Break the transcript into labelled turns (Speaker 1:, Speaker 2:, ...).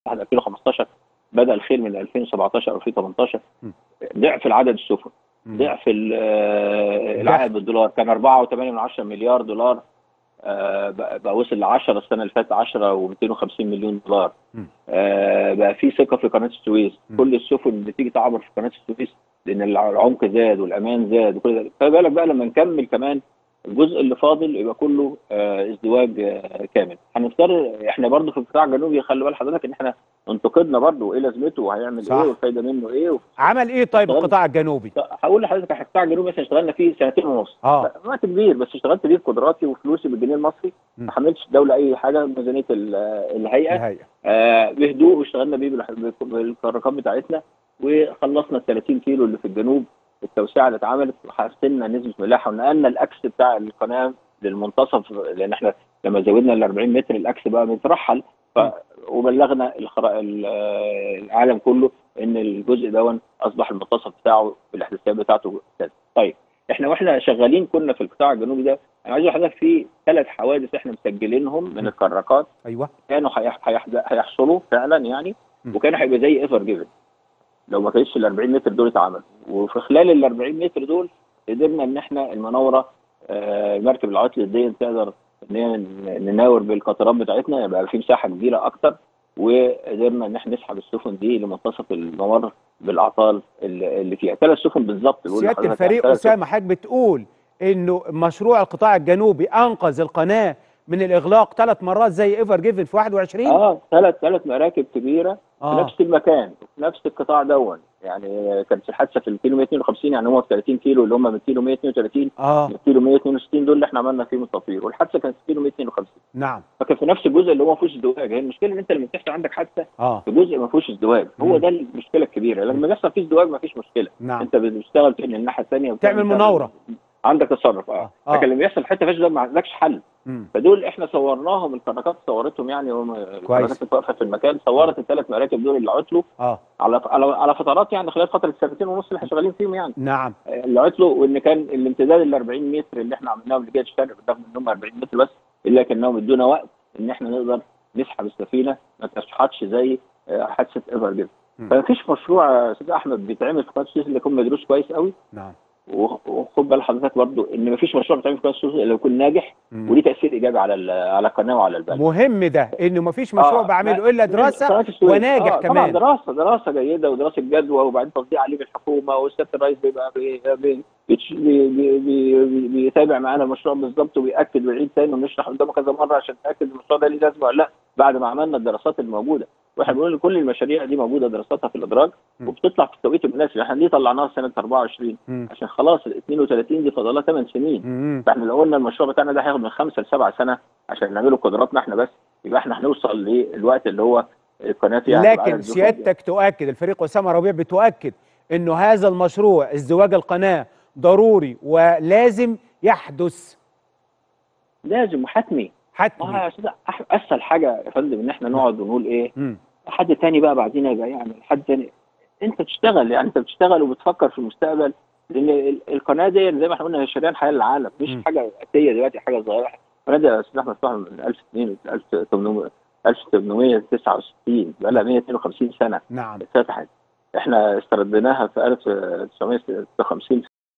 Speaker 1: بعد 2015 بدا الخير من 2017 او 2018
Speaker 2: م.
Speaker 1: ضعف العدد السفن
Speaker 2: مم.
Speaker 1: ضعف ال- آه، العائد بالدولار كان 4.8 مليار دولار آه، بقى بقى وصل ل 10 السنه اللي فاتت 10 و250 مليون دولار
Speaker 2: مم.
Speaker 1: آه، بقى في ثقه في قناه السويس
Speaker 2: مم.
Speaker 1: كل السفن اللي تيجي تعبر في قناه السويس لان العمق زاد والامان زاد وكل ده خلي بالك بقى لما نكمل كمان الجزء اللي فاضل يبقى كله آه، ازدواج آه، كامل هنفترض احنا برضو في القطاع الجنوبي خلي بال حضرتك ان احنا انتقدنا برضو ايه لازمته وهيعمل
Speaker 2: صح.
Speaker 1: ايه والفايده منه ايه
Speaker 2: عمل ايه طيب
Speaker 1: اشتغل-
Speaker 2: القطاع الجنوبي
Speaker 1: هقول لحضرتك على القطاع الجنوبي مثلا اشتغلنا فيه سنتين ونص
Speaker 2: اه
Speaker 1: وقت كبير بس اشتغلت بيه بقدراتي وفلوسي بالجنيه المصري
Speaker 2: م.
Speaker 1: ما حملتش الدوله اي حاجه ميزانيه ال- الهيئه
Speaker 2: الهيئه
Speaker 1: آه بهدوء واشتغلنا بيه بالح- بالكركات بتاعتنا وخلصنا ال 30 كيلو اللي في الجنوب التوسعه اللي اتعملت وحسنا نسبه ملاحه ونقلنا الاكس بتاع القناه للمنتصف لان احنا لما زودنا ال 40 متر الاكس بقى مترحل ف وبلغنا الخرا... ال- آه، العالم كله ان الجزء ده اصبح المنتصف بتاعه بالاحداثيات بتاعته كذا. طيب احنا واحنا شغالين كنا في القطاع الجنوبي ده انا عايز اقول لحضرتك في ثلاث حوادث احنا مسجلينهم من الكراكات
Speaker 2: ايوه
Speaker 1: كانوا هيح- هيحد- هيحصلوا فعلا يعني
Speaker 2: م.
Speaker 1: وكانوا هيبقى زي ايفر جيفن لو ما كانتش ال 40 متر دول اتعملوا وفي خلال ال 40 متر دول قدرنا ان احنا المناوره آه، المركب العطل دي تقدر ان هي ن- نناور بالقطارات بتاعتنا يبقى في مساحه كبيره اكتر وقدرنا ان احنا نسحب السفن دي لمنتصف الممر بالاعطال اللي اللي فيها ثلاث سفن بالظبط بقول
Speaker 2: سياده
Speaker 1: لحضرتك
Speaker 2: الفريق
Speaker 1: ثلاث سفن.
Speaker 2: اسامه حضرتك بتقول انه مشروع القطاع الجنوبي انقذ القناه من الاغلاق ثلاث مرات زي ايفر جيفن في 21
Speaker 1: اه ثلاث ثلاث مراكب كبيره في
Speaker 2: اه
Speaker 1: نفس المكان في نفس القطاع دون يعني كانت الحادثه في الكيلو 152 يعني هم في 30 كيلو اللي هم من كيلو 132
Speaker 2: اه
Speaker 1: من كيلو 162 دول اللي احنا عملنا فيهم التطوير والحادثه كانت في كيلو 252
Speaker 2: نعم
Speaker 1: فكان في نفس الجزء اللي هو ما فيهوش ازدواج هي المشكله ان انت لما بتحصل عندك حادثه
Speaker 2: اه
Speaker 1: في جزء ما فيهوش ازدواج هو
Speaker 2: مم.
Speaker 1: ده المشكله الكبيره لما بيحصل فيه ازدواج ما فيش مشكله
Speaker 2: نعم
Speaker 1: انت بتشتغل في الناحيه الثانيه
Speaker 2: تعمل مناورة.
Speaker 1: عندك تصرف اه
Speaker 2: آه.
Speaker 1: لكن لما بيحصل حته فيش ده ما عندكش حل
Speaker 2: مم.
Speaker 1: فدول احنا صورناهم الكركات صورتهم يعني هم الكركات اللي واقفه في المكان صورت الثلاث مراكب دول اللي عطلوا
Speaker 2: اه
Speaker 1: على على على فترات يعني خلال فتره السنتين ونص اللي احنا شغالين فيهم يعني
Speaker 2: نعم
Speaker 1: اللي عطلوا وان كان الامتداد ال 40 متر اللي احنا عملناهم اللي جاي الشرق رغم انهم 40 متر بس الا كانهم ادونا وقت ان احنا نقدر نسحب السفينه ما تشحطش زي آه، حادثه ايفر جيفن
Speaker 2: مم.
Speaker 1: فمفيش مشروع يا استاذ احمد بيتعمل في قناه السويس اللي يكون مدروس كويس قوي
Speaker 2: نعم
Speaker 1: وخ- وخد بال حضرتك برضو ان مفيش مشروع بيتعمل في قناه السويس الا يكون ناجح
Speaker 2: مم.
Speaker 1: وليه تاثير ايجابي على ال- على القناه وعلى البلد
Speaker 2: مهم ده انه مفيش مشروع
Speaker 1: آه،
Speaker 2: بعمله
Speaker 1: لا،
Speaker 2: الا دراسه
Speaker 1: قناة السويس.
Speaker 2: وناجح
Speaker 1: آه، طبعا
Speaker 2: كمان
Speaker 1: دراسه دراسه جيده ودراسه جدوى وبعدين توزيع عليه بالحكومه والسياده الرئيس بيبقى بي بي بيتش- بي بي بي بي بيتابع معانا المشروع بالظبط وبياكد ويعيد تاني ونشرح قدامه كذا مره عشان نتاكد المشروع ده ليه لازمه ولا لا بعد ما عملنا الدراسات الموجوده واحنا بنقول ان كل المشاريع دي موجوده دراساتها في الادراج
Speaker 2: م.
Speaker 1: وبتطلع في التوقيت المناسب احنا ليه طلعناها سنه 24
Speaker 2: مم.
Speaker 1: عشان خلاص ال 32 دي فاضلها 8 سنين
Speaker 2: مم.
Speaker 1: فاحنا لو قلنا المشروع بتاعنا ده هياخد من خمسه لسبع سنه عشان نعمله قدراتنا احنا بس يبقى احنا هنوصل للوقت اللي هو القناه فيها هتبقى
Speaker 2: لكن
Speaker 1: عدد الزخم
Speaker 2: سيادتك تؤكد الفريق اسامه ربيع بتؤكد انه هذا المشروع ازدواج القناه ضروري ولازم يحدث
Speaker 1: لازم وحتمي ما
Speaker 2: حتمي
Speaker 1: يا أستاذ أح- اسهل حاجه يا فندم ان احنا نقعد ونقول ايه
Speaker 2: مم.
Speaker 1: حد تاني بقى بعدين يبقى يعمل حد تاني انت بتشتغل يعني انت بتشتغل وبتفكر في المستقبل لان ال- القناه دي زي ما احنا قلنا هي شريان حياه للعالم مش
Speaker 2: مم.
Speaker 1: حاجه اتيه دلوقتي حاجه صغيره القناه دي يا استاذ احمد مفتوحه من 1800 1800 1869 بقى لها 152 سنه
Speaker 2: نعم
Speaker 1: اتفتحت احنا استرديناها في 1956